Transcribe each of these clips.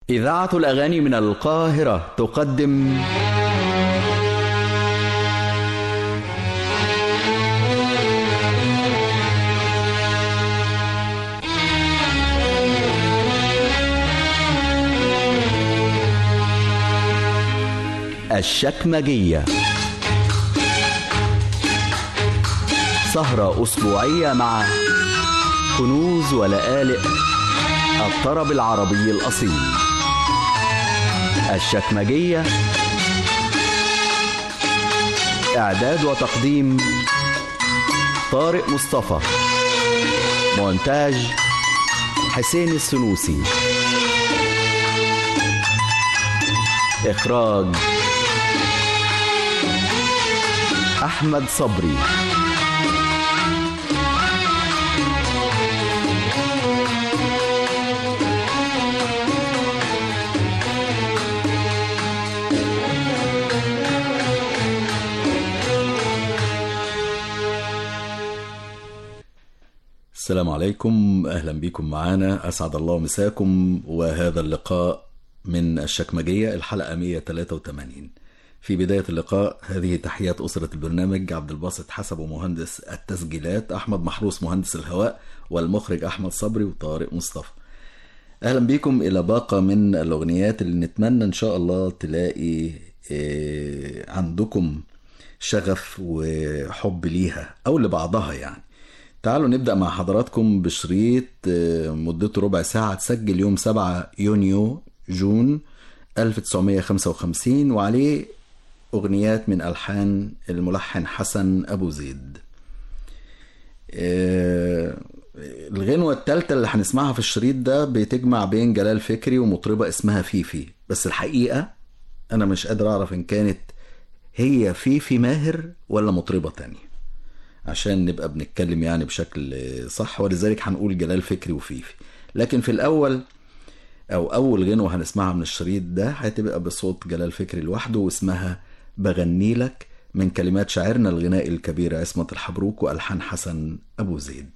إذاعة الأغاني من القاهرة تقدم الشكمجية سهرة أسبوعية مع كنوز ولآلئ الطرب العربي الأصيل الشكمجية إعداد وتقديم طارق مصطفى مونتاج حسين السنوسي إخراج أحمد صبري السلام عليكم أهلا بكم معنا أسعد الله مساكم وهذا اللقاء من الشكمجية الحلقة 183 في بداية اللقاء هذه تحيات أسرة البرنامج عبد الباسط حسب ومهندس التسجيلات أحمد محروس مهندس الهواء والمخرج أحمد صبري وطارق مصطفى أهلا بكم إلى باقة من الأغنيات اللي نتمنى إن شاء الله تلاقي آه، عندكم شغف وحب ليها أو لبعضها يعني تعالوا نبدأ مع حضراتكم بشريط آه، مدته ربع ساعة تسجل يوم 7 يونيو جون 1955 وعليه أغنيات من ألحان الملحن حسن أبو زيد آه، الغنوة التالتة اللي هنسمعها في الشريط ده بتجمع بين جلال فكري ومطربة اسمها فيفي بس الحقيقة أنا مش قادر أعرف إن كانت هي فيفي ماهر ولا مطربة تانية عشان نبقى بنتكلم يعني بشكل صح ولذلك هنقول جلال فكري وفيفي لكن في الأول أو أول غنوة هنسمعها من الشريط ده هتبقى بصوت جلال فكري لوحده واسمها بغني لك من كلمات شاعرنا الغنائي الكبير عصمة الحبروك وألحان حسن أبو زيد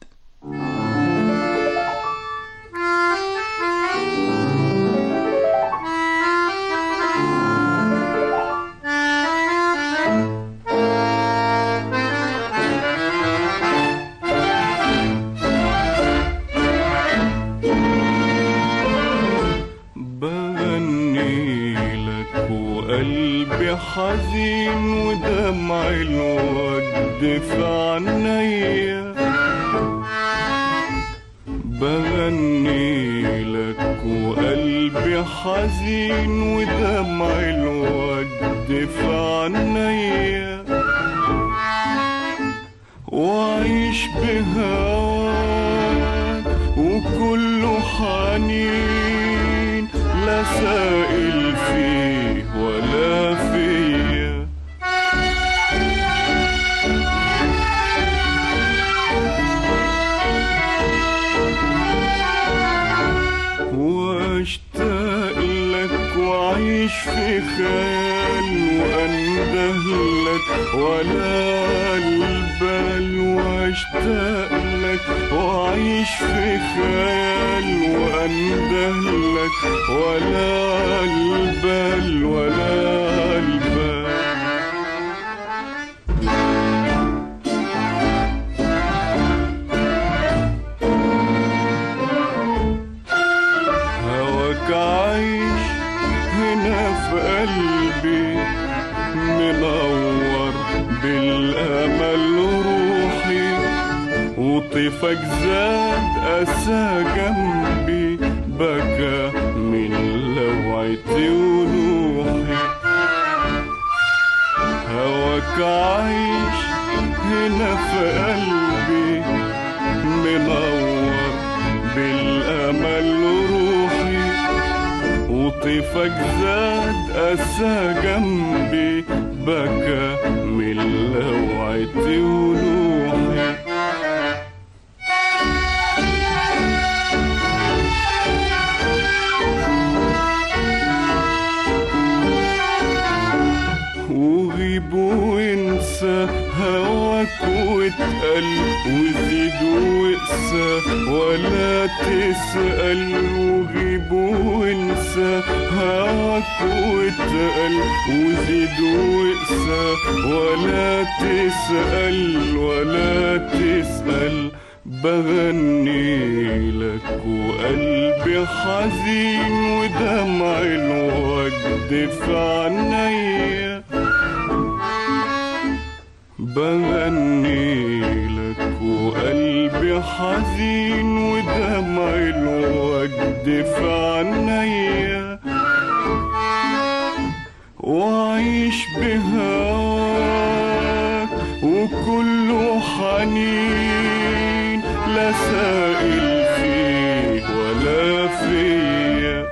بغني لك وقلبي حزين ودمع الود في عينيا بغني لك وقلبي حزين ودمع الود في عينيا وعيش بهواك وكله حنين لا سائل فيه ولا فيا واشتاق لك وعيش في خيال وانده لك ولا البال واشتاق لك وعيش في خيال وانده لك ولا البال ولا البال هواك عايش هنا في قلبي منور بالامل روحي وطيفك زاد اسى جنبي بكى من لوعتي ونوحي هواك عايش هنا في قلبي منور بالامل روحي وطيفك زاد اسى جنبي بكى من لوعتي ونوحي وغيب وانسى هواك واتقل وزيد واقسى ولا تسأل وغيب وانسى هواك واتقل وزيد واقسى ولا تسأل ولا تسأل بغني لك وقلبي حزين ودمع الوجد في عينيا بغني لك وقلبي حزين ودمع الوجد في عينيا وعيش بهواك وكله حنين لا سائل فيك ولا فيا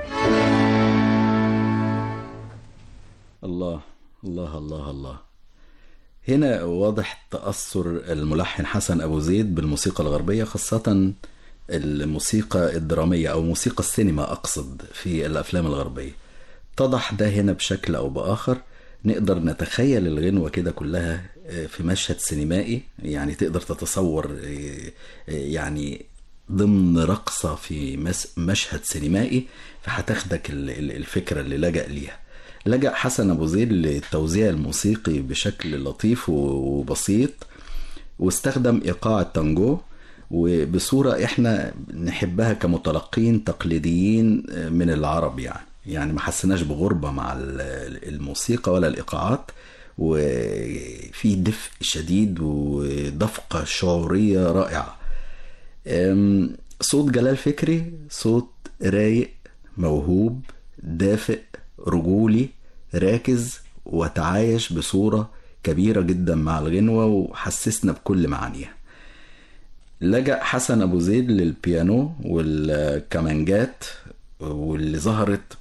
الله الله الله الله هنا واضح تأثر الملحن حسن أبو زيد بالموسيقى الغربية خاصة الموسيقى الدرامية أو موسيقى السينما أقصد في الأفلام الغربية اتضح ده هنا بشكل أو بآخر نقدر نتخيل الغنوة كده كلها في مشهد سينمائي يعني تقدر تتصور يعني ضمن رقصة في مس- مشهد سينمائي فهتاخدك ال- ال- الفكرة اللي لجأ ليها لجأ حسن أبو زيد للتوزيع الموسيقي بشكل لطيف و- وبسيط واستخدم إيقاع التانجو وبصورة احنا نحبها كمتلقين تقليديين من العرب يعني يعني ما حسناش بغربة مع ال- الموسيقى ولا الإيقاعات وفي دفء شديد ودفقة شعورية رائعة أم، صوت جلال فكري صوت رايق موهوب دافئ رجولي راكز وتعايش بصورة كبيرة جدا مع الغنوة وحسسنا بكل معانيها لجأ حسن أبو زيد للبيانو والكمانجات واللي ظهرت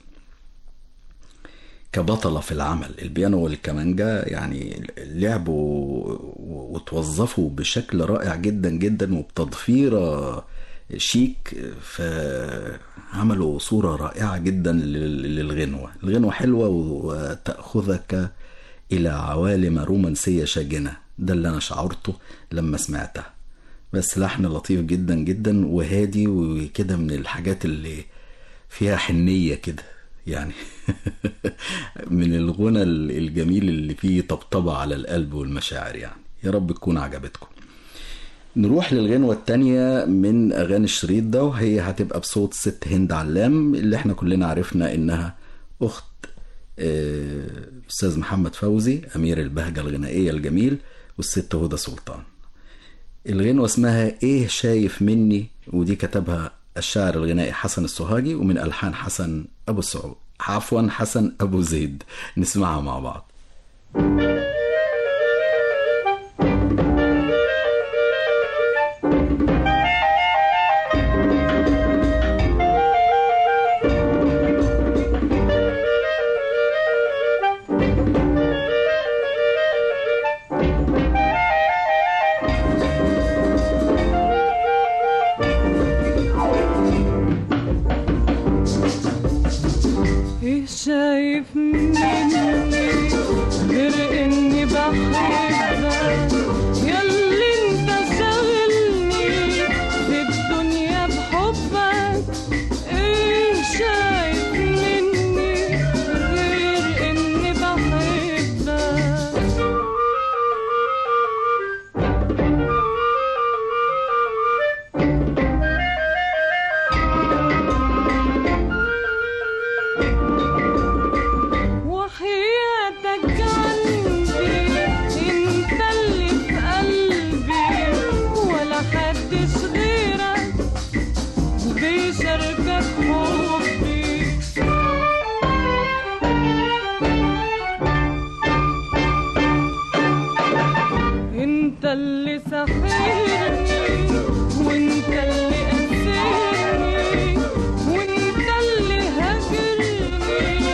كبطلة في العمل البيانو والكمانجا يعني لعبوا وتوظفوا بشكل رائع جدا جدا وبتضفيرة شيك فعملوا صورة رائعة جدا لل- للغنوة الغنوة حلوة وتأخذك إلى عوالم رومانسية شاجنة ده اللي أنا شعرته لما سمعتها بس لحن لطيف جدا جدا وهادي وكده من الحاجات اللي فيها حنية كده يعني من الغنى الجميل اللي فيه طبطبة على القلب والمشاعر يعني يا رب تكون عجبتكم نروح للغنوة التانية من أغاني الشريط ده وهي هتبقى بصوت ست هند علام اللي احنا كلنا عرفنا إنها أخت آه، أستاذ محمد فوزي أمير البهجة الغنائية الجميل والست هدى سلطان الغنوة اسمها ايه شايف مني ودي كتبها الشاعر الغنائي حسن السوهاجي ومن ألحان حسن أبو السعود عفوا حسن أبو زيد نسمعها مع بعض ايه شايف مني غير اني بحبك ياللي انت شاغلني في الدنيا بحبك ايه شايف مني غير اني بحبك وحياتك عندي انت اللي في قلبي ولا حدش غيرك بيشاركك حبي انت اللي سحرني وانت اللي قسرني وانت اللي هاجرني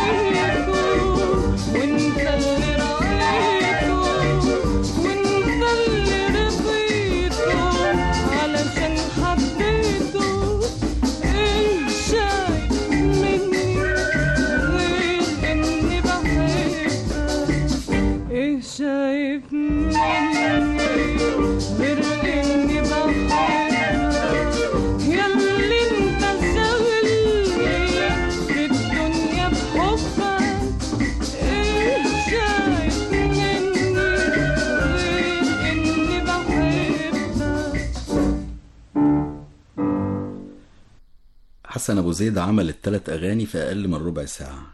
حبيته وانت اللي رعيته وانت اللي رضيته علشان حبيته ايه شايف مني غير اني بحبك ايه شايف مني غير اني بحبك ياللي انت شاغلني في الدنيا بحبك ايه شايف مني غير اني بحبك حسن ابو زيد عمل الثلاث اغاني في اقل من ربع ساعه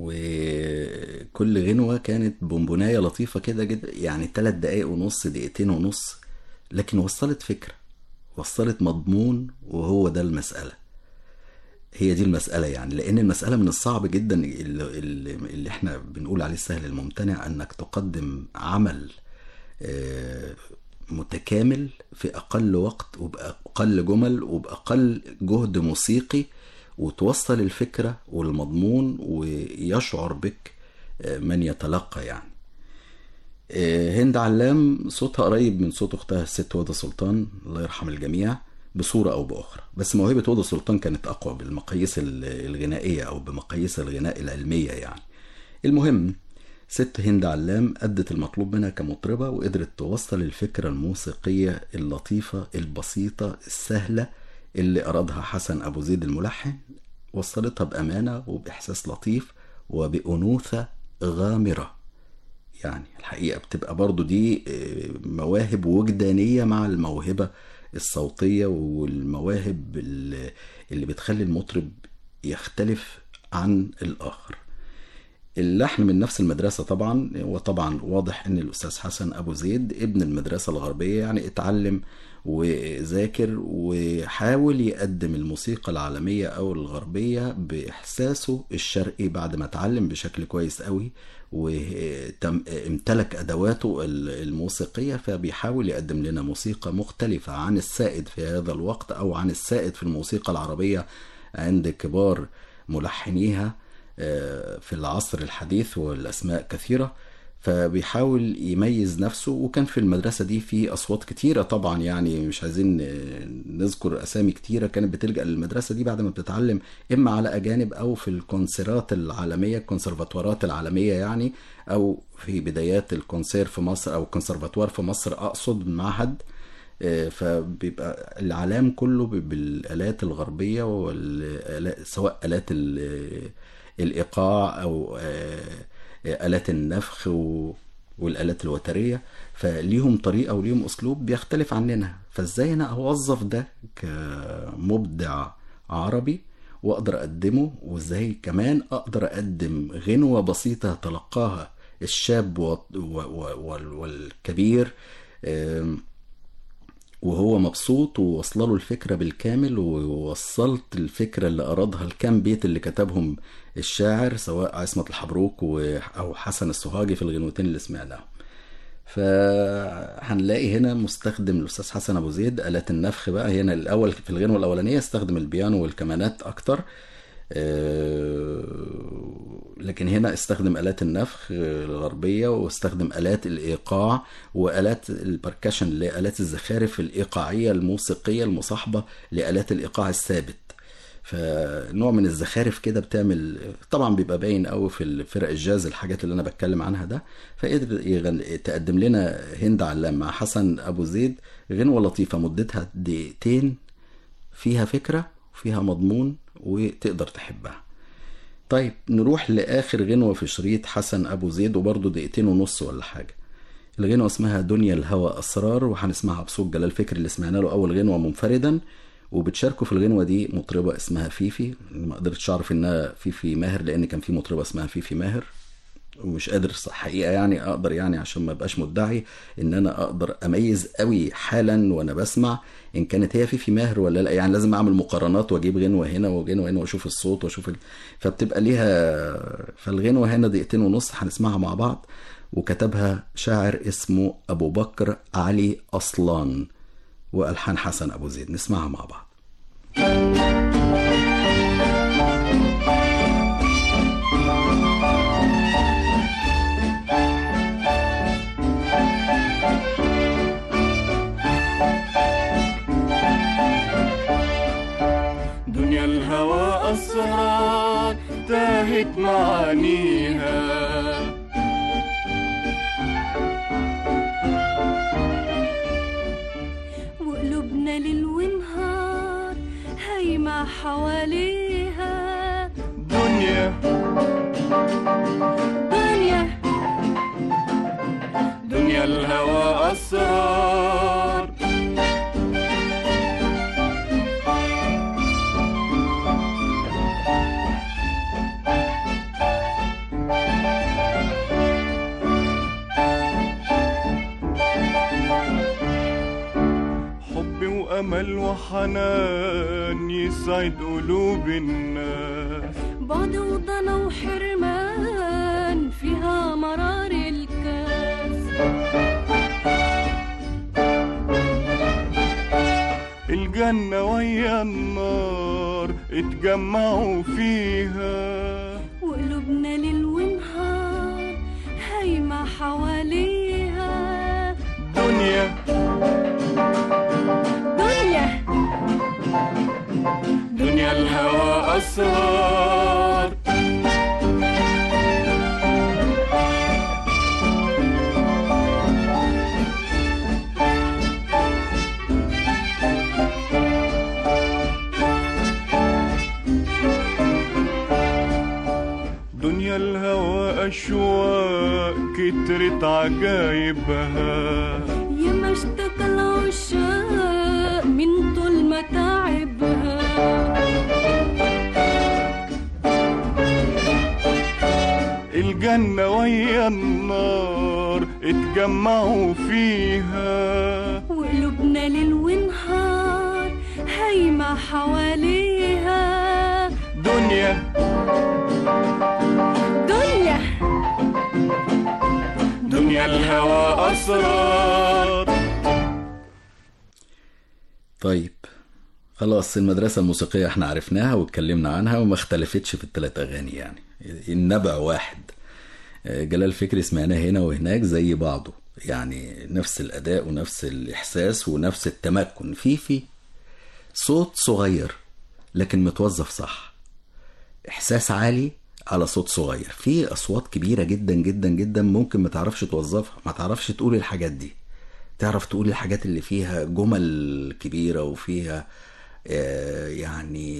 وكل غنوه كانت بونبونايه لطيفه كده جدا يعني ثلاث دقايق ونص دقيقتين ونص لكن وصلت فكره وصلت مضمون وهو ده المساله هي دي المسألة يعني لأن المسألة من الصعب جدا اللي, اللي اللي احنا بنقول عليه السهل الممتنع أنك تقدم عمل آه، متكامل في أقل وقت وبأقل جمل وبأقل جهد موسيقي وتوصل الفكرة والمضمون ويشعر بك آه، من يتلقى يعني آه، هند علام صوتها قريب من صوت اختها الست هدى سلطان الله يرحم الجميع بصوره او باخرى بس موهبه هدى سلطان كانت اقوى بالمقاييس ال- الغنائيه او بمقاييس الغناء العلميه يعني المهم ست هند علام أدت المطلوب منها كمطربة وقدرت توصل الفكرة الموسيقية اللطيفة البسيطة السهلة اللي أرادها حسن أبو زيد الملحن وصلتها بأمانة وبإحساس لطيف وبأنوثة غامرة يعني الحقيقة بتبقى برضو دي آه، مواهب وجدانية مع الموهبة الصوتية والمواهب اللي اللي بتخلي المطرب يختلف عن الآخر اللحن من نفس المدرسة طبعا وطبعا واضح ان الاستاذ حسن ابو زيد ابن المدرسة الغربية يعني اتعلم وذاكر وحاول يقدم الموسيقى العالمية او الغربية باحساسه الشرقي بعد ما اتعلم بشكل كويس قوي وامتلك ادواته الموسيقية فبيحاول يقدم لنا موسيقى مختلفة عن السائد في هذا الوقت او عن السائد في الموسيقى العربية عند كبار ملحنيها في العصر الحديث والاسماء كثيره فبيحاول يميز نفسه وكان في المدرسه دي في اصوات كتيره طبعا يعني مش عايزين نذكر اسامي كتيره كانت بتلجا للمدرسه دي بعد ما بتتعلم اما على اجانب او في الكونسيرات العالميه الكونسرفاتوارات العالميه يعني او في بدايات الكونسير في مصر او الكونسرفاتوار في مصر اقصد معهد فبيبقى العلام كله بالالات الغربيه والآلات سواء الات الايقاع او الات النفخ والالات الوتريه فليهم طريقه وليهم اسلوب بيختلف عننا فازاي انا اوظف ده كمبدع عربي واقدر اقدمه وازاي كمان اقدر اقدم غنوه بسيطه تلقاها الشاب والكبير وهو مبسوط ووصل له الفكرة بالكامل ووصلت الفكرة اللي أرادها الكام بيت اللي كتبهم الشاعر سواء عصمة الحبروك أو حسن السوهاجي في الغنوتين اللي سمعناهم فهنلاقي هنا مستخدم الأستاذ حسن أبو زيد آلات النفخ بقى هنا الأول في الغنوة الأولانية استخدم البيانو والكمانات أكتر لكن هنا استخدم آلات النفخ الغربية واستخدم آلات الإيقاع وآلات البركشن اللي هي آلات الزخارف الإيقاعية الموسيقية المصاحبة لآلات الإيقاع الثابت فنوع من الزخارف كده بتعمل طبعا بيبقى باين قوي في فرق الجاز الحاجات اللي انا بتكلم عنها ده فقدر يغن... تقدم لنا هند علام مع حسن ابو زيد غنوه لطيفه مدتها دقيقتين فيها فكره وفيها مضمون وتقدر تحبها طيب نروح لآخر غنوة في شريط حسن أبو زيد وبرضه دقيقتين ونص ولا حاجة الغنوة اسمها دنيا الهوى أسرار وهنسمعها بصوت جلال فكر اللي سمعنا له أول غنوة منفردا وبتشاركوا في الغنوة دي مطربة اسمها فيفي ما قدرتش أعرف إنها فيفي ماهر لأن كان في مطربة اسمها فيفي ماهر ومش قادر حقيقة يعني أقدر يعني عشان ما بقاش مدعي إن أنا أقدر أميز قوي حالا وأنا بسمع إن كانت هي فيفي ماهر ولا لا يعني لازم أعمل مقارنات وأجيب غنوة هنا وغنوة هنا وأشوف الصوت وأشوف ال... فبتبقى ليها فالغنوة هنا دقيقتين ونص هنسمعها مع بعض وكتبها شاعر اسمه أبو بكر علي أصلان وألحان حسن أبو زيد نسمعها مع بعض تاهت معانيها وقلوبنا ليل ونهار هايمة حواليها دنيا دنيا دنيا الهوى أسرار حب وأمل وحنان يسعد قلوب الناس بعد وضنا وحرمان فيها مرار الكاس الجنة ويا النار اتجمعوا فيها وقلوبنا ليل ونهار هايمة حواليها دنيا دنيا دنيا الهوى أسرار دنيا الهوى أشواق كترت عجايبها يا اشتكى العشاق من طول متاعبها الجنة ويا النار اتجمعوا فيها وقلوبنا ليل ونهار هايمة حواليها دنيا دنيا دنيا الهوى أسرار طيب خلاص المدرسة الموسيقية احنا عرفناها واتكلمنا عنها وما اختلفتش في الثلاث أغاني يعني النبع واحد آه، جلال فكري سمعناه هنا وهناك زي بعضه يعني نفس الأداء ونفس الإحساس ونفس التمكن في في صوت صغير لكن متوظف صح إحساس عالي على صوت صغير في أصوات كبيرة جدا جدا جدا ممكن ما تعرفش توظفها ما تعرفش تقول الحاجات دي تعرف تقول الحاجات اللي فيها جمل كبيرة وفيها آه، يعني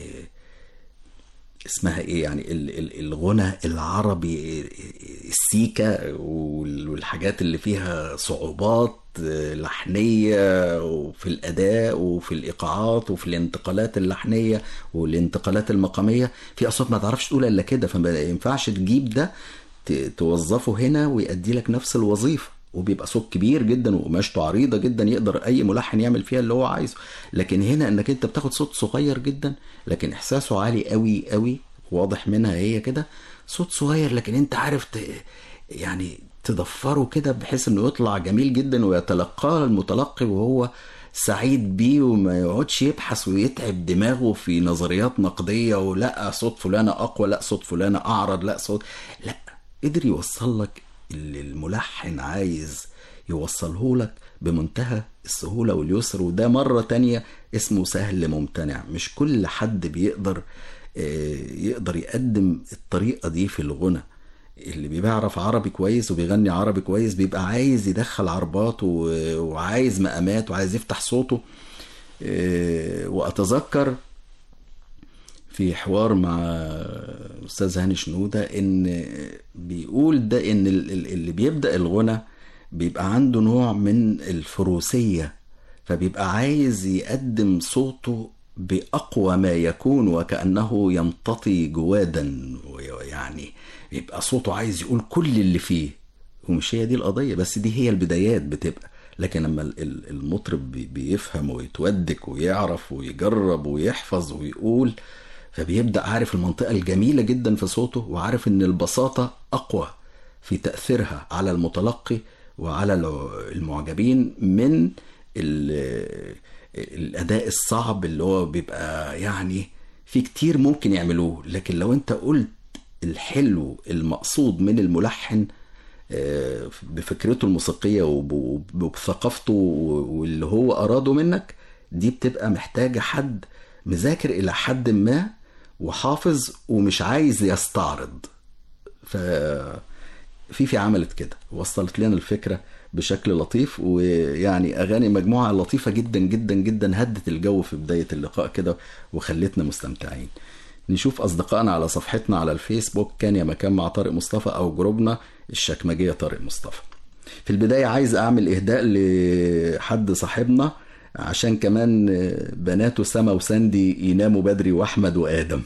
اسمها ايه يعني ال- ال- الغنى العربي السيكا وال- والحاجات اللي فيها صعوبات آه، لحنية وفي الأداء وفي الإيقاعات وفي الانتقالات اللحنية والانتقالات المقامية في أصوات ما تعرفش تقولها إلا كده فما ينفعش تجيب ده ت- توظفه هنا ويأدي لك نفس الوظيفة وبيبقى صوت كبير جدا وقماشته عريضة جدا يقدر أي ملحن يعمل فيها اللي هو عايزه لكن هنا إنك أنت بتاخد صوت صغير جدا لكن إحساسه عالي قوي قوي واضح منها هي كده صوت صغير لكن أنت عارف ت... يعني تضفره كده بحيث إنه يطلع جميل جدا ويتلقاه المتلقي وهو سعيد بيه وما يقعدش يبحث ويتعب دماغه في نظريات نقدية ولا صوت فلانة أقوى لا صوت فلانة أعرض لا صوت لا قدر يوصل لك اللي الملحن عايز يوصله لك بمنتهى السهولة واليسر وده مرة تانية اسمه سهل ممتنع مش كل حد بيقدر آه، يقدر يقدم الطريقة دي في الغنى اللي بيعرف عربي كويس وبيغني عربي كويس بيبقى عايز يدخل عربات و- وعايز مقامات وعايز يفتح صوته آه، وأتذكر في حوار مع استاذ هاني شنوده ان بيقول ده ان ال- ال- اللي بيبدا الغنى بيبقى عنده نوع من الفروسيه فبيبقى عايز يقدم صوته باقوى ما يكون وكانه يمتطي جوادا يعني بيبقى صوته عايز يقول كل اللي فيه ومش هي دي القضيه بس دي هي البدايات بتبقى لكن لما ال- ال- المطرب بي- بيفهم ويتودك ويعرف ويجرب ويحفظ ويقول فبيبدأ عارف المنطقة الجميلة جدا في صوته وعارف ان البساطة اقوى في تأثيرها على المتلقي وعلى الع- المعجبين من ال- الاداء الصعب اللي هو بيبقى يعني في كتير ممكن يعملوه لكن لو انت قلت الحلو المقصود من الملحن آه، بفكرته الموسيقية وب- وبثقافته واللي هو أراده منك دي بتبقى محتاجة حد مذاكر إلى حد ما وحافظ ومش عايز يستعرض ف فيفي عملت كده وصلت لنا الفكرة بشكل لطيف ويعني أغاني مجموعة لطيفة جدا جدا جدا هدت الجو في بداية اللقاء كده وخلتنا مستمتعين نشوف أصدقائنا على صفحتنا على الفيسبوك كان يا مكان مع طارق مصطفى أو جروبنا الشكمجية طارق مصطفى في البداية عايز أعمل إهداء لحد صاحبنا عشان كمان بناته سما وساندي يناموا بدري وأحمد وآدم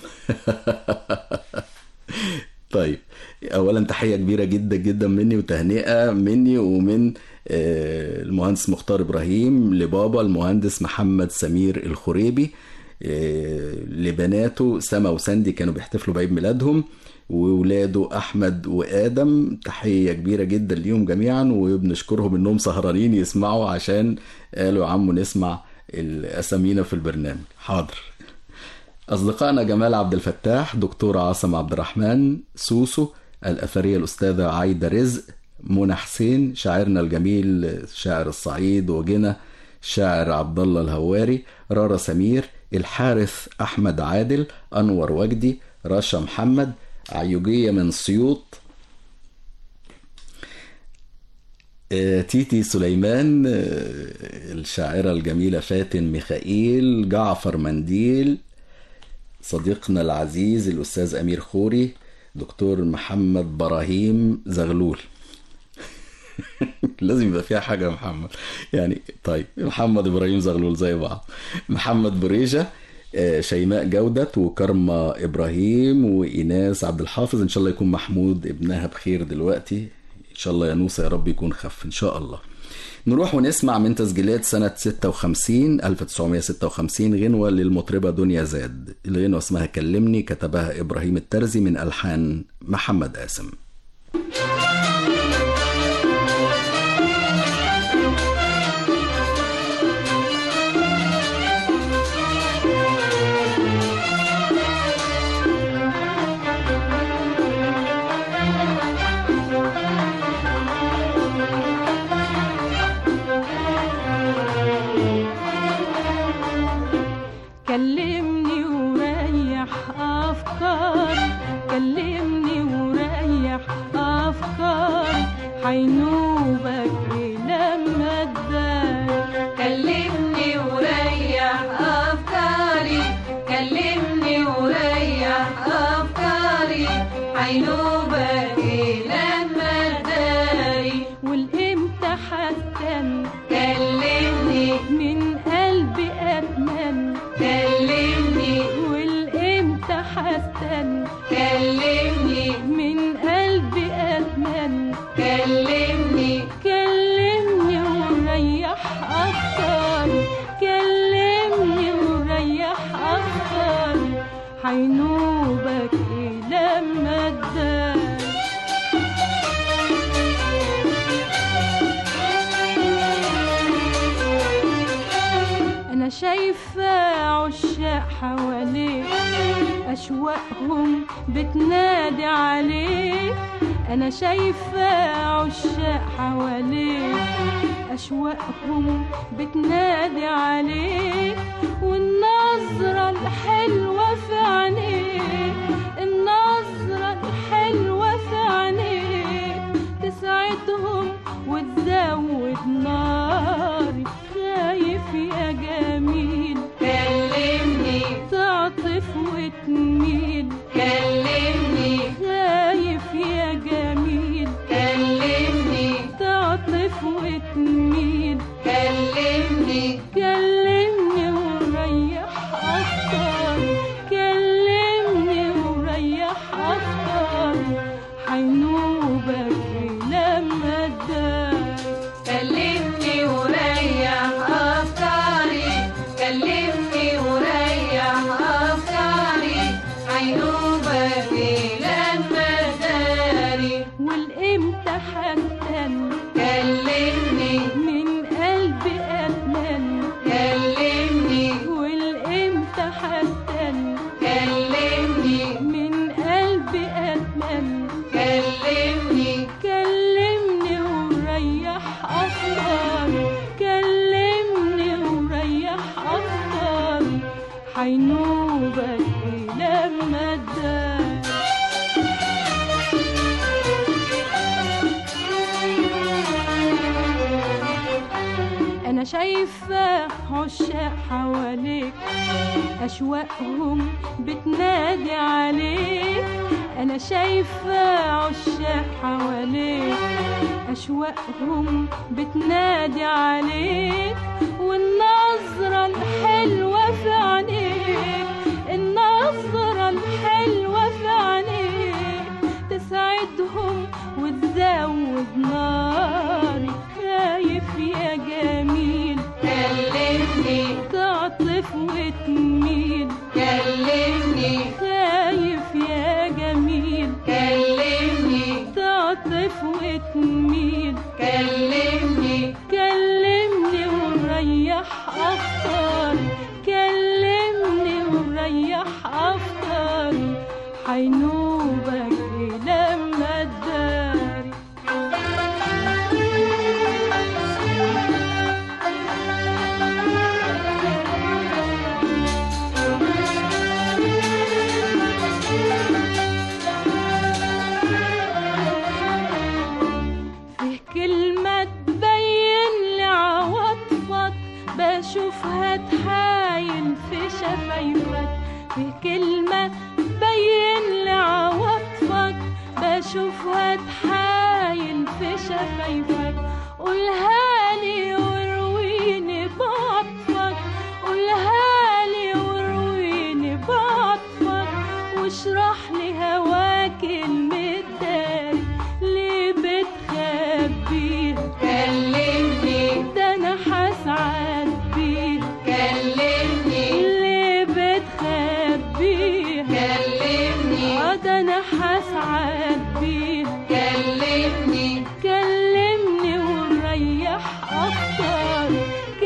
طيب اولا تحيه كبيره جدا جدا مني وتهنئه مني ومن آه، المهندس مختار ابراهيم لبابا المهندس محمد سمير الخريبي آه، لبناته سما وساندي كانوا بيحتفلوا بعيد ميلادهم وولاده احمد وادم تحيه كبيره جدا ليهم جميعا وبنشكرهم انهم سهرانين يسمعوا عشان قالوا يا عمو نسمع اسامينا في البرنامج حاضر أصدقائنا جمال عبد الفتاح دكتور عاصم عبد الرحمن سوسو الأثرية الأستاذة عايدة رزق منى حسين شاعرنا الجميل شاعر الصعيد وجنى شاعر عبد الله الهواري رارا سمير الحارث أحمد عادل أنور وجدي رشا محمد عيوجية من سيوط آه، تيتي سليمان آه، الشاعرة الجميلة فاتن ميخائيل جعفر منديل صديقنا العزيز الأستاذ أمير خوري دكتور محمد براهيم زغلول لازم يبقى فيها حاجة يا محمد يعني طيب محمد إبراهيم زغلول زي بعض محمد بريجة آه، شيماء جودت وكرمة إبراهيم وإيناس عبد الحافظ إن شاء الله يكون محمود ابنها بخير دلوقتي إن شاء الله يا نوسة يا رب يكون خف إن شاء الله نروح ونسمع من تسجيلات سنة 56 1956 غنوة للمطربة دنيا زاد الغنوة اسمها كلمني كتبها إبراهيم الترزي من ألحان محمد قاسم كلمني وريح أفكاري كلمني وريح أفكاري حينوبك لما تداري كلمني وريح أفكاري كلمني وريح أفكاري حينوبك لما تداري والإمتى حتى كلمني من قلبي أتمنى كلمني والإمتى حتى كلمني من قلبي أتمنى كلمني كلمني وريح أفكاري كلمني وريح أفكاري حينوبك لما تداري أنا شايفة عشاق حواليك أشواقهم بتنادي عليك أنا شايفة عشاق حواليك أشواقهم بتنادي عليك والنظرة الحلوة في عينيك النظرة الحلوة في عينيك تسعدهم وتزود ناري خايف يا جميل كلمني تعطف وتميل كلمني خايف يا جميل كلمني تعطف وتميل كلمني كلمني وريح أفكاري كلمني وريح أفكاري حينوبك لما تداري كلمني وريح أفكاري كلمني وريح أفكاري حينوبك لما داري والإمتى حتى كلمني من قلبي أتمنى كلمني والإمتى حتى كلمني من قلبي أتمنى كلمني كلمني وريح أفكاري كلمني وريح أفكاري حينوبك لما شايفة عشاق حواليك أشواقهم بتنادي عليك أنا شايفة عشاق حواليك أشواقهم بتنادي عليك والنظرة الحلوة في عينيك النظرة الحلوة في عينيك تسعدهم وتزود ناري خايف يا جميل كلمني تعطف وتميل كلمني خايف يا جميل كلمني تعطف وتميل كلمني كلمني وريح أفكاري كلمني وريح أفكاري حينوبك لما تداري فيه كلمة تبين لي عواطفك بشوفها تحايل في شفايفك فيه كلمة تبين لي عواطفك بشوفها تحايل في شفايفك قولها لي ورويني بعطفك قولها لي ورويني بعطفك واشرح لي هواك المداري ليه بتخبيها كلمني ده انا حسعد بيها كلمني ليه بتخبيها كلمني اه ده انا حسعد بيها كلمني كلمني وريح افكاري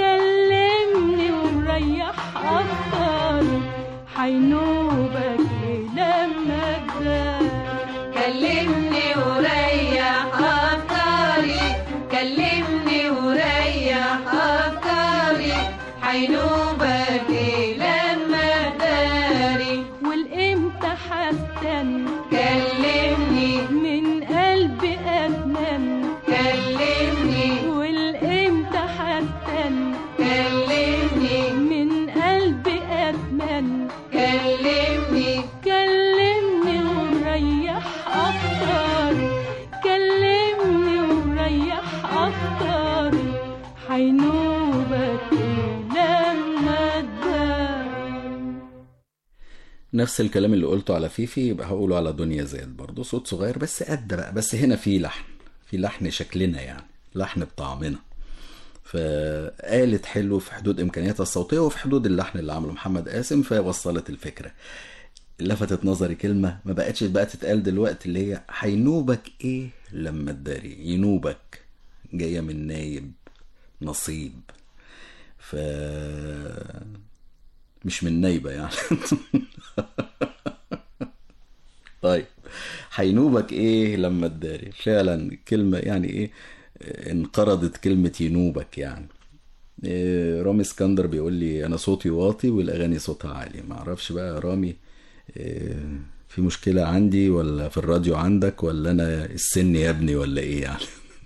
كلمني وريح افكاري حينوبك لما تداري كلمني وريح أفكاري كلمني وريح أفكاري حينوبك لما داري والامتى حستنى كلمني من قلبي اتمنى كلمني والامتى حستنى كلمني من قلبي اتمنى كلمني كلمني وريح افكاري كلمني وريح افكاري حينوبك لما تداري نفس الكلام اللي قلته على فيفي يبقى هقوله على دنيا زاد برضه صوت صغير بس قد بقى بس هنا في لحن في لحن شكلنا يعني لحن بطعمنا فقالت حلو في حدود امكانياتها الصوتيه وفي حدود اللحن اللي عمله محمد قاسم فوصلت الفكره لفتت نظري كلمه ما بقتش بقى تتقال دلوقتي اللي هي هينوبك ايه لما تداري ينوبك جايه من نايب نصيب ف مش من نايبه يعني طيب هينوبك ايه لما تداري فعلا كلمة يعني ايه انقرضت كلمة ينوبك يعني إيه، رامي اسكندر بيقول لي انا صوتي واطي والاغاني صوتها عالي ما اعرفش بقى يا رامي إيه، في مشكلة عندي ولا في الراديو عندك ولا انا السن يا ابني ولا ايه يعني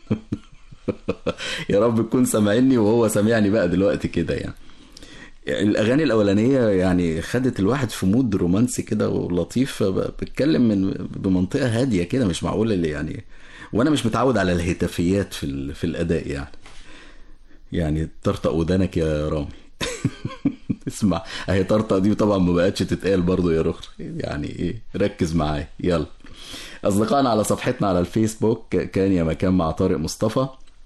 يا رب تكون سامعني وهو سامعني بقى دلوقتي كده يعني الاغاني الاولانيه يعني خدت الواحد في مود رومانسي كده ولطيف بتكلم من بمنطقه هاديه كده مش معقول اللي يعني وانا مش متعود على الهتافيات في ال... في الاداء يعني يعني طرطق ودانك يا رامي اسمع اهي طرطق دي طبعا ما بقتش تتقال برضو يا رخر يعني ايه ركز معايا يلا اصدقائنا على صفحتنا على الفيسبوك كان يا مكان مع طارق مصطفى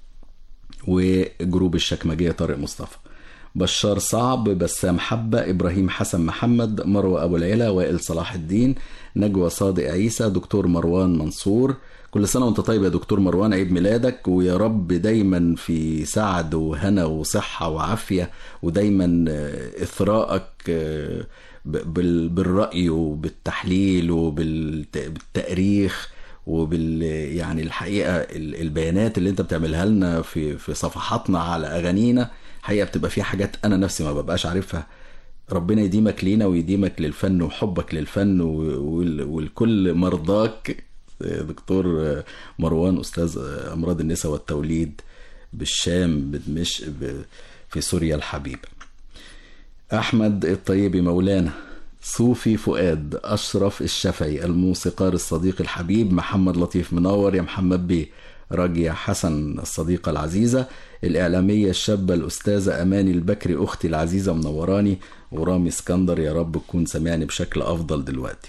وجروب الشكمجيه طارق مصطفى بشار صعب بسام حبة إبراهيم حسن محمد مروة أبو العلا وائل صلاح الدين نجوى صادق عيسى دكتور مروان منصور كل سنة وانت طيب يا دكتور مروان عيد ميلادك ويا رب دايما في سعد وهنا وصحة وعافية ودايما آه، إثراءك آه، ب- بال- بالرأي وبالتحليل وبالتأريخ وبال يعني الحقيقة ال- البيانات اللي انت بتعملها لنا في في صفحاتنا على أغانينا حقيقة بتبقى فيها حاجات أنا نفسي ما ببقاش عارفها ربنا يديمك لينا ويديمك للفن وحبك للفن و- وال- والكل مرضاك دكتور مروان أستاذ أمراض النساء والتوليد بالشام بدمشق ب- في سوريا الحبيبة أحمد الطيبي مولانا صوفي فؤاد أشرف الشافعي الموسيقار الصديق الحبيب محمد لطيف منور يا محمد بيه راجية حسن الصديقة العزيزة الإعلامية الشابة الأستاذة أماني البكري أختي العزيزة منوراني ورامي اسكندر يا رب تكون سامعني بشكل أفضل دلوقتي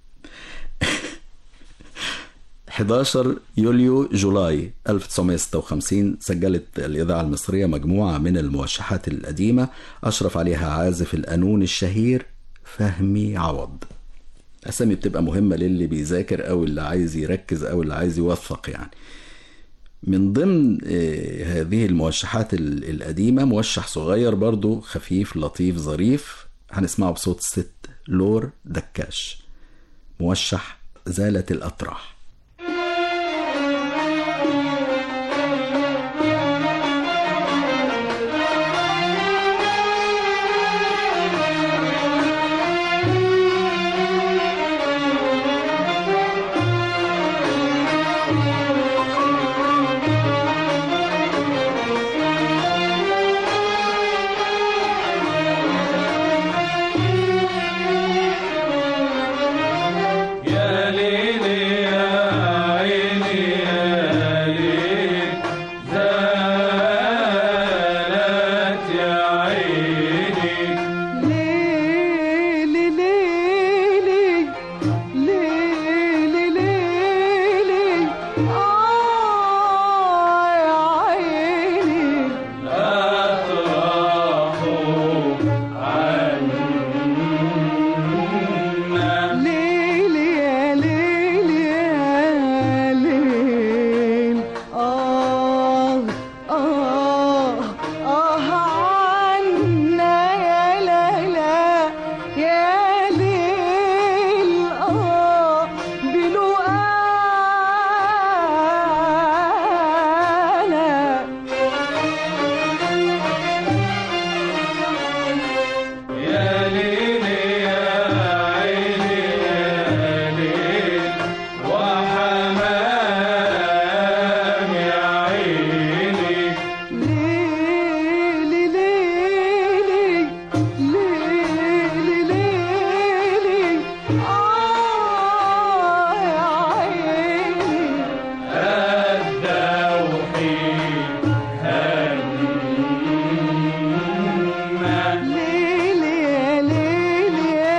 11 يوليو جولاي 1956 سجلت الإذاعة المصرية مجموعة من الموشحات القديمة أشرف عليها عازف القانون الشهير فهمي عوض أسامي بتبقى مهمة للي بيذاكر أو اللي عايز يركز أو اللي عايز يوثق يعني من ضمن آه، هذه الموشحات ال- القديمة موشح صغير برضو خفيف لطيف ظريف هنسمعه بصوت الست لور دكاش موشح زالت الأطراح يا ليلي يا عيني يا ليل زالت يا عيني ليلي ليلي ليلي ليلي آه يا عيني أطرح عنا ليلي يا ليلي يا ليل آه آه آه عنا يا ليلى يا ليل آه بلقانا يا ليلي يا عيني يا ليل وحمام يا عيني ليلي ليلي ليلي ليلي آه يا عيني الدوحي هنا ليلي يا ليلي يا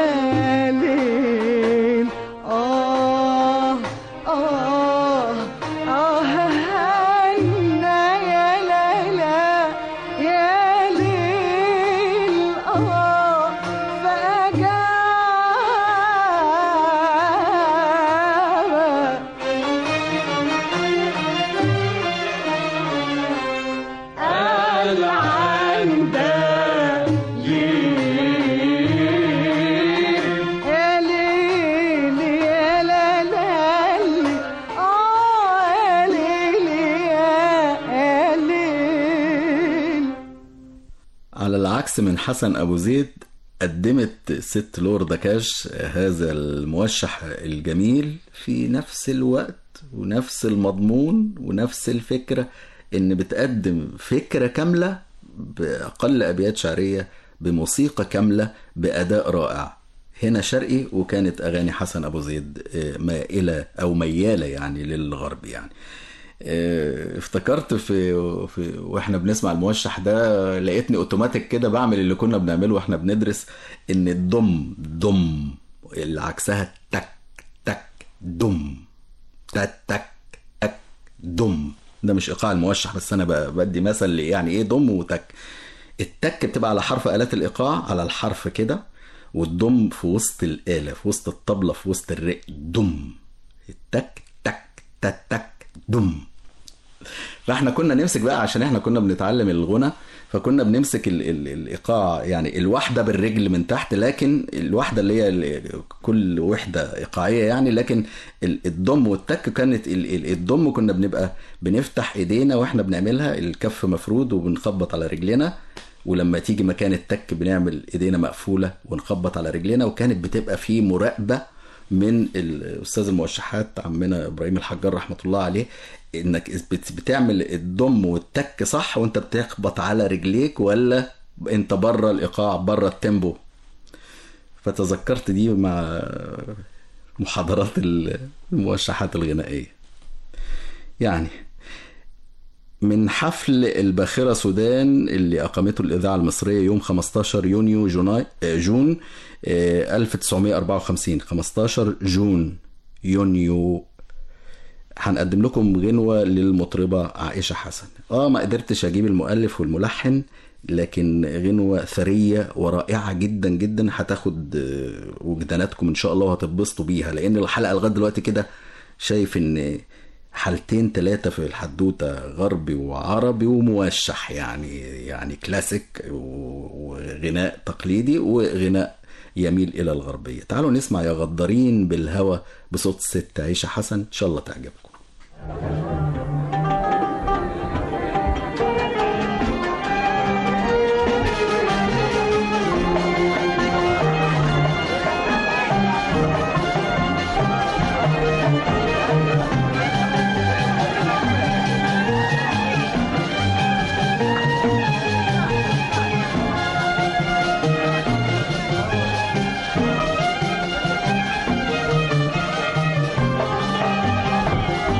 ليل آه آه آه هنا يا ليلى يا ليل آه فأجاب يا ليلي يا لالي آه يا ليلي يا ليل على العكس من حسن أبو زيد قدمت ست لور دكاش هذا الموشح الجميل في نفس الوقت ونفس المضمون ونفس الفكرة إن بتقدم فكرة كاملة بأقل أبيات شعرية بموسيقى كاملة بأداء رائع هنا شرقي وكانت أغاني حسن أبو زيد آه، مائلة أو ميالة يعني للغرب يعني آه، افتكرت في, في واحنا بنسمع الموشح ده لقيتني اوتوماتيك كده بعمل اللي كنا بنعمله واحنا بندرس ان الضم ضم اللي عكسها تك تك دم تك تك تك دم ده مش ايقاع الموشح بس انا ب- بدي مثل يعني ايه ضم وتك التك بتبقى على حرف آلات الإيقاع على الحرف كده والضم في وسط الآلة في وسط الطبلة في وسط الرق دم التك تك تك تك دم فاحنا كنا نمسك بقى عشان احنا كنا بنتعلم الغنى فكنا بنمسك ال ال الايقاع يعني الواحده بالرجل من تحت لكن الواحده اللي هي ال- كل وحده ايقاعيه يعني لكن ال- الضم والتك كانت ال- ال- الضم كنا بنبقى بنفتح ايدينا واحنا بنعملها الكف مفرود وبنخبط على رجلنا ولما تيجي مكان التك بنعمل ايدينا مقفوله ونخبط على رجلنا وكانت بتبقى في مراقبه من الاستاذ الموشحات عمنا ابراهيم الحجار رحمه الله عليه انك بت- بتعمل الضم والتك صح وانت بتخبط على رجليك ولا انت بره الايقاع بره التيمبو فتذكرت دي مع محاضرات الموشحات الغنائيه يعني من حفل الباخرة سودان اللي أقامته الإذاعة المصرية يوم 15 يونيو جوناي آه، جون آه، 1954 15 جون يونيو هنقدم لكم غنوة للمطربة عائشة حسن اه ما قدرتش اجيب المؤلف والملحن لكن غنوة ثرية ورائعة جدا جدا هتاخد آه، وجداناتكم ان شاء الله وهتتبسطوا بيها لان الحلقة لغاية دلوقتي كده شايف ان حالتين ثلاثة في الحدوتة غربي وعربي وموشح يعني يعني كلاسيك و- وغناء تقليدي وغناء يميل إلى الغربية تعالوا نسمع يا غدارين بالهوى بصوت ست عيشة حسن إن شاء الله تعجبكم يا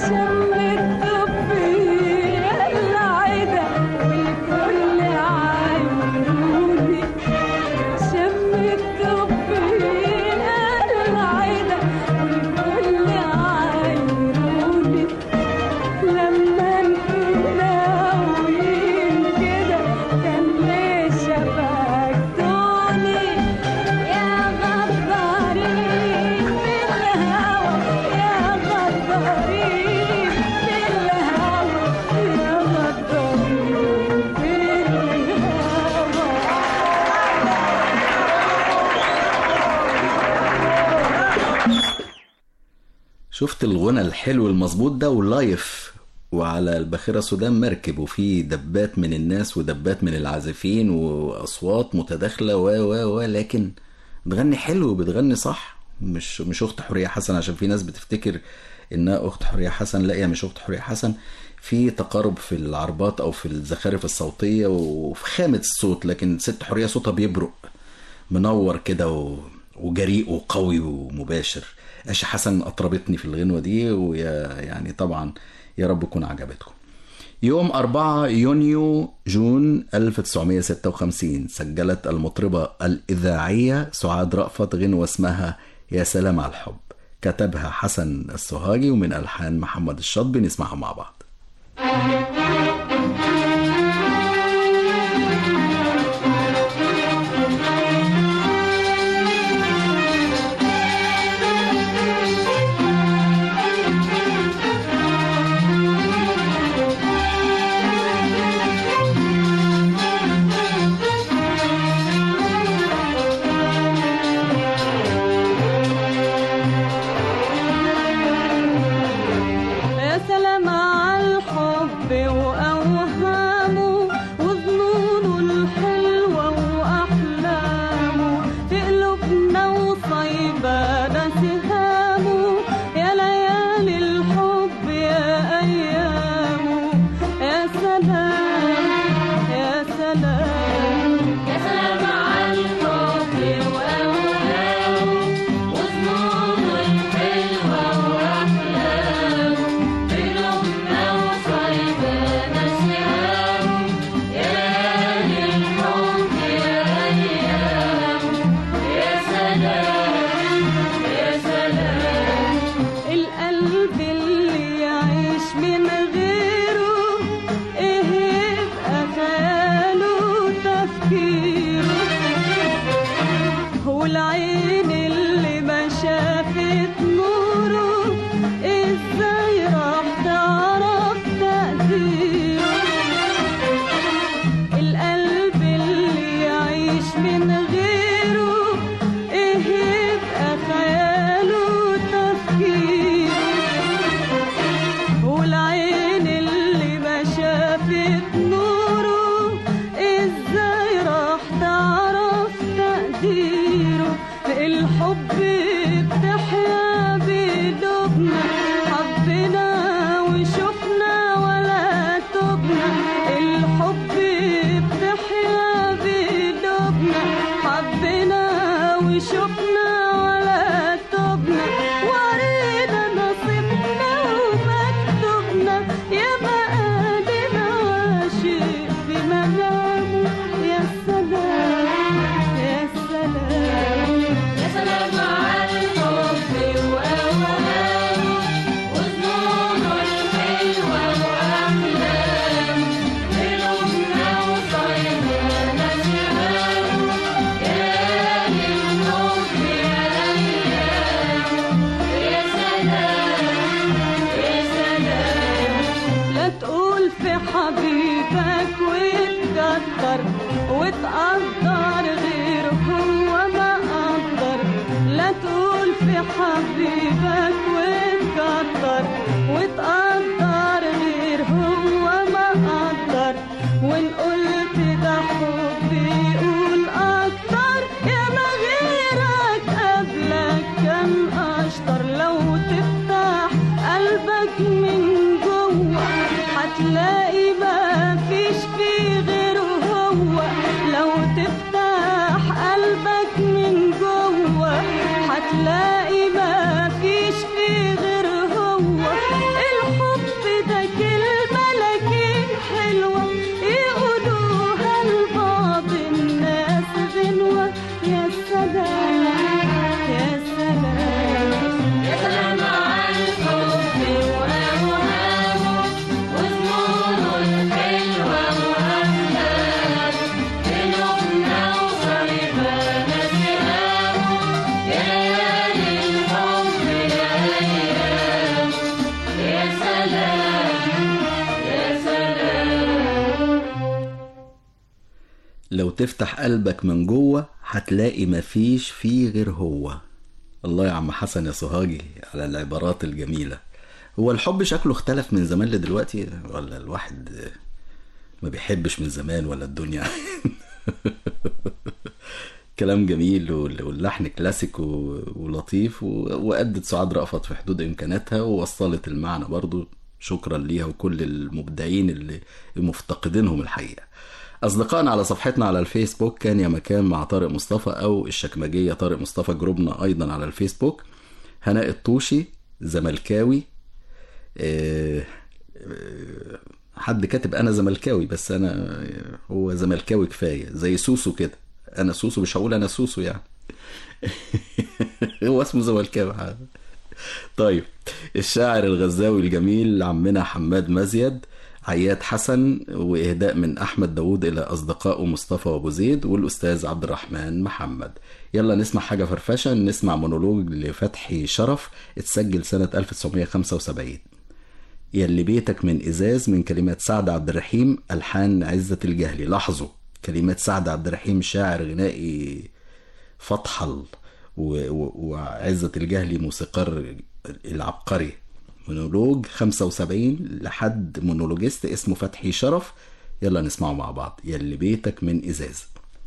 شفت الغنى الحلو المظبوط ده ولايف وعلى الباخرة سودان مركب وفي دبات من الناس ودبات من العازفين وأصوات متداخلة و و و لكن بتغني حلو بتغني صح مش مش أخت حورية حسن عشان في ناس بتفتكر إنها أخت حورية حسن لا هي مش أخت حورية حسن في تقارب في العربات أو في الزخارف الصوتية وفي خامة الصوت لكن ست حورية صوتها بيبرق منور كده و... وجريء وقوي ومباشر آشا حسن أطربتني في الغنوة دي ويا يعني طبعا يا رب تكون عجبتكم يوم 4 يونيو جون 1956 سجلت المطربة الإذاعية سعاد رأفت غنوة اسمها يا سلام على الحب كتبها حسن السوهاجي ومن ألحان محمد الشاطبي نسمعها مع بعض يا سلام على الحب وأوهامه وظنونه الحلوة وأحلامه في قلوبنا وصيبانا سهامه يا ليالي الحب يا أيامه يا سلام يا سلام يا سلام على الحب وأوهامه وظنونه الحلوة وأحلامه قلوبنا وصيبانا سهامه يا ليالي الحب يا أيامه يا سلام يا سلام القلب اللي يعيش من غيره ايه يبقى خياله تفكيره والعين اللي ما شافت نوره ازاي راح تعرف تقديره القلب اللي يعيش من غيره ايه يبقى خياله تفكيره والعين اللي ما شافت نوره ازاي راح تعرف تقديره الحب بتحيا بقلوبنا حبنا وشفنا ولا تبنا الحب بتحيا بقلوبنا حبنا وشفنا ولا تبنا ورينا نصيبنا ومكتوبنا يا مقادنا واشيء في مدامه يا سلام يا سلام يا سلام على الحب وأوهامه وظنونه الحلوة وأحلامه قلوبنا وصيبانا سهامه يا للحب يا أيامه يا سلام يا سلام لا تقول في حبيبك وتكتر وتقدر غير هو ما قدر لا تقول في حبيبك وتكتر وتقدر غير هو ما قدر وان قلت ده حبي قول اكتر يا ما غيرك قبلك كان اشطر لو تفتح قلبك من جوه هتلاقي ما فيش فيه غيره هو سلام يا سلام لو تفتح قلبك من جوه هتلاقي مفيش فيه غير هو الله يا عم حسن يا سوهاجي على العبارات الجميلة هو الحب شكله اختلف من زمان لدلوقتي ولا الواحد ما بيحبش من زمان ولا الدنيا كلام جميل وال- واللحن كلاسيك و- ولطيف و- وأدت سعاد رأفت في حدود إمكاناتها ووصلت المعنى برضو شكرا ليها وكل المبدعين اللي مفتقدينهم الحقيقة أصدقائنا على صفحتنا على الفيسبوك كان يا مكان مع طارق مصطفى أو الشكمجية طارق مصطفى جروبنا أيضا على الفيسبوك هناء الطوشي زملكاوي آه، آه، حد كاتب انا زملكاوي بس انا هو زملكاوي كفايه زي سوسو كده انا سوسو مش هقول انا سوسو يعني هو اسمه زملكاوي طيب الشاعر الغزاوي الجميل عمنا حماد مزيد عياد حسن واهداء من احمد داوود الى اصدقائه مصطفى وابو زيد والاستاذ عبد الرحمن محمد يلا نسمع حاجه فرفشه نسمع مونولوج لفتحي شرف اتسجل سنه 1975 يلي بيتك من ازاز من كلمات سعد عبد الرحيم الحان عزه الجهلي لاحظوا كلمات سعد عبد الرحيم شاعر غنائي فطحل و- و- وعزة الجهلي موسيقار العبقري مونولوج 75 لحد مونولوجيست اسمه فتحي شرف يلا نسمعه مع بعض يلي بيتك من ازاز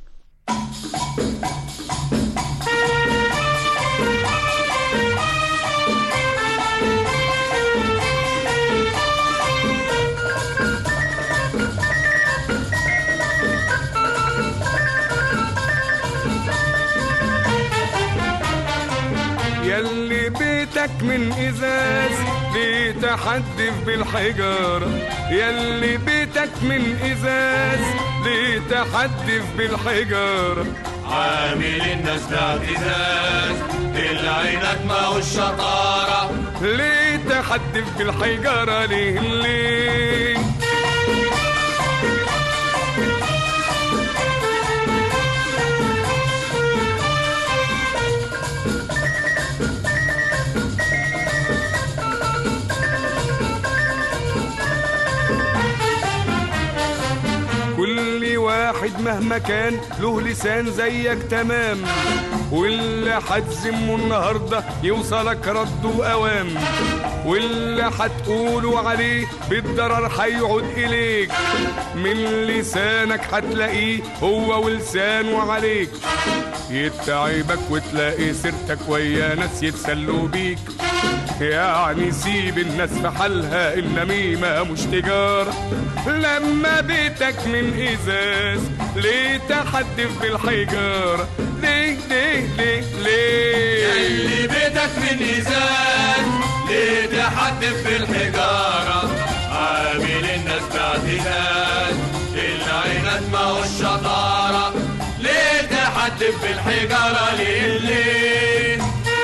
يلي بيتك من ازاز ليه تحدف بالحجارة يلي بيتك من ازاز ليه تحدف بالحجارة عامل الناس باعتزاز العناد والشطارة ليه تحدف بالحجارة ليه ليه كل واحد مهما كان له لسان زيك تمام واللي هتذمه النهارده يوصلك رد واوام واللي هتقوله عليه بالضرر هيعود اليك من لسانك هتلاقيه هو ولسانه عليك يتعبك وتلاقي سيرتك ويا ناس يتسلوا بيك يعني سيب الناس في حالها النميمة مش تجارة لما بيتك من إزاز ليه تحدف بالحجارة ليه ليه ليه ليه اللي بيتك من ازاز ليه تحدف بالحجارة عامل الناس باعتزاز العناد والشطارة ليه تحدف بالحجارة ليه ليه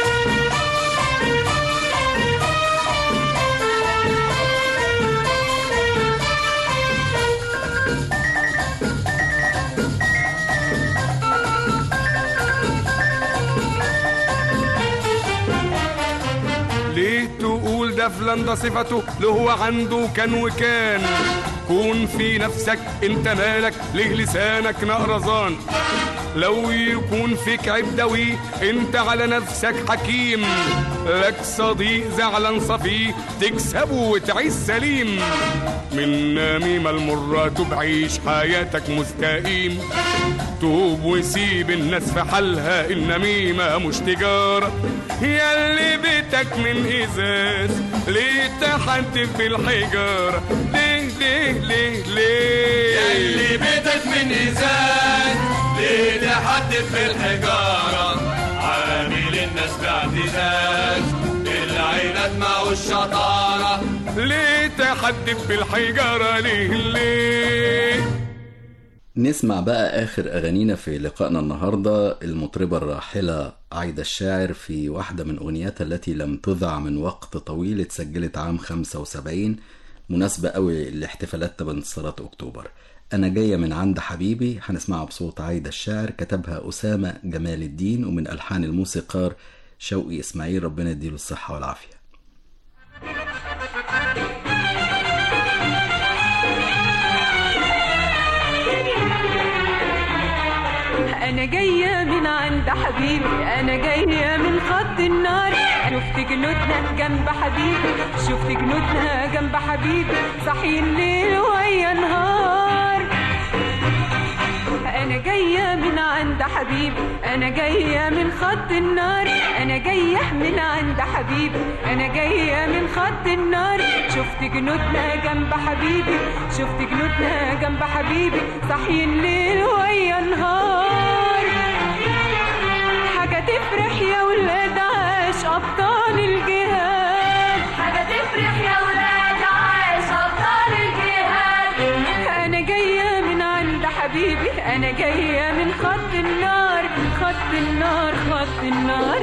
ليه تقول ده فلان ده صفته اللي هو عنده كان وكان كون في نفسك انت مالك ليه لسانك نقرزان لو يكون فيك عبدوي انت على نفسك حكيم لك صديق زعلان صفي تكسبه وتعيش سليم من نميمة المرة تبعيش حياتك مستقيم توب وسيب الناس في حالها النميمة مش تجارة ياللي بيتك من إزاز ليه تحدف بالحجارة ليه ليه ليه ليه اللي بيتك من ازاز ليه تحدف بالحجارة عامل الناس باعتزاز العناد والشطارة ليه تحدف بالحجارة ليه ليه نسمع بقى آخر أغانينا في لقائنا النهاردة المطربة الراحلة عايدة الشاعر في واحدة من أغنياتها التي لم تذع من وقت طويل اتسجلت عام 75 مناسبة قوي لاحتفالاتنا بانتصارات أكتوبر أنا جاية من عند حبيبي هنسمعها بصوت عايدة الشاعر كتبها أسامة جمال الدين ومن ألحان الموسيقار شوقي إسماعيل ربنا يديله الصحة والعافية انا جايه من عند حبيبي انا جايه من خط النار شفت جنودنا جنب حبيبي شفت جنودنا جنب حبيبي صاحيين ليل ويا نهار انا جايه من عند حبيبي انا جايه من خط النار انا جايه من عند حبيبي انا جايه من خط النار شفت جنودنا جنب حبيبي شفت جنودنا جنب حبيبي صاحيين ليل ويا نهار حاجه تفرح يا ولاد عاش ابطال الجهاد حاجة تفرح يا ولاد عايش أبطال الجهاد انا جايه من عند حبيبي انا جايه من خط النار خط النار خط النار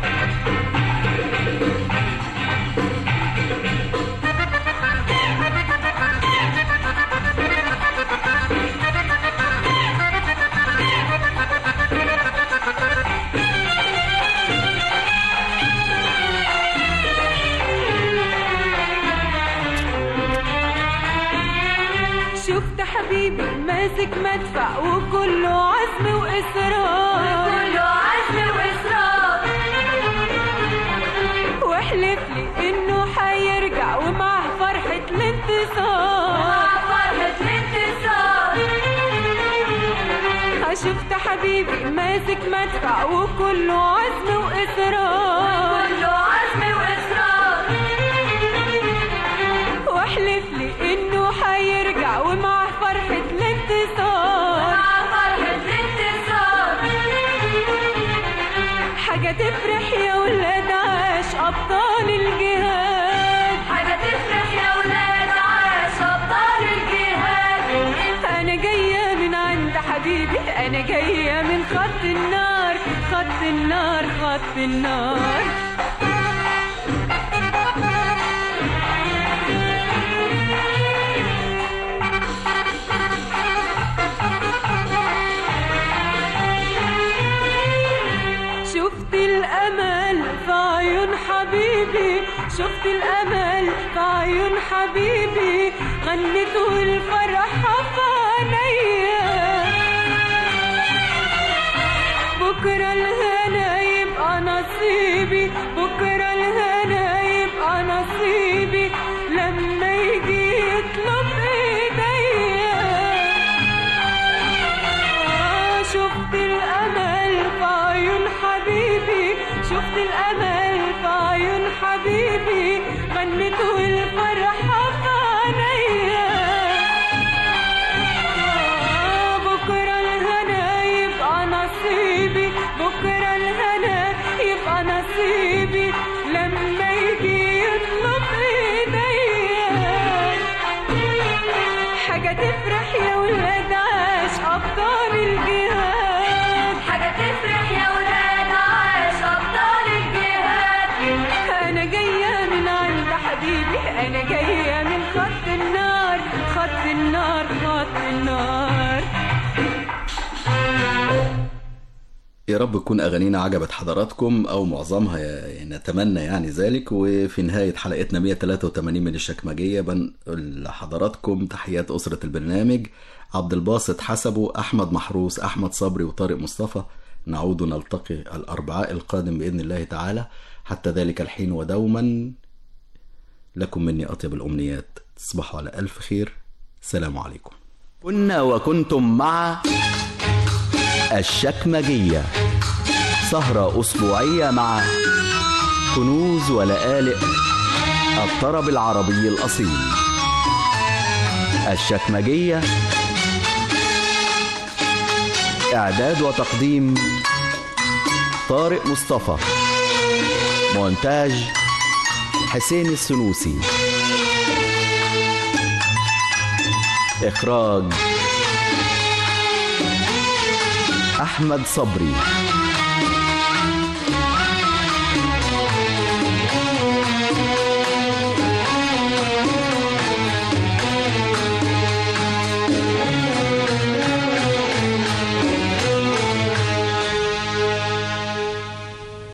شفت حبيبي ماسك مدفع وكله عزم واصرار كله عزم وإصرار واحلف لي انه حيرجع ومعه فرحة الانتصار مع فرحة الانتصار شفت حبيبي ماسك مدفع وكله عزم واصرار كله عزم وإصرار واحلف لي انه حيرجع ومعه فرحة الانتصار مع فرحة الانتصار حاجة تفرح يا ولاد عاش ابطال الجهاد حاجة تفرح يا ولاد عاش أبطال الجهاد انا جاية من عند حبيبي انا جاية من خط النار خط النار خط النار شفت الامل في عيون حبيبي شفت الامل في عيون حبيبي غنت والفرحة في عينيا بكرة الهنا يبقى نصيبي بكرة الهنا يبقى نصيبي لما يجي يطلب ايديا آه، شفت الامل في عيون حبيبي شفت الامل في عيون حبيبي غنت والفرحة في عينيا آه، بكرة الهنا يبقى نصيبي بكرة الهنا يبقى نصيبي لما يجي يطلب ايديا حاجة تفرح يا ولاد عاش أبطال الجهاد حاجة تفرح يا ولاد عاش أبطال الجهاد أنا جاية من عند حبيبي أنا جاية من خط النار خط النار خط النار يا رب تكون أغانينا عجبت حضراتكم أو معظمها ي- نتمنى يعني ذلك وفي نهاية حلقتنا 183 من الشكمجية بنقول لحضراتكم تحيات أسرة البرنامج عبد الباسط حسبه أحمد محروس أحمد صبري وطارق مصطفى نعود نلتقي الأربعاء القادم بإذن الله تعالى حتى ذلك الحين ودوما لكم مني أطيب الأمنيات تصبحوا على ألف خير سلام عليكم كنا وكنتم مع الشكمجية سهرة أسبوعية مع كنوز ولآلئ الطرب العربي الأصيل الشكمجية إعداد وتقديم طارق مصطفى مونتاج حسين السنوسي إخراج أحمد صبري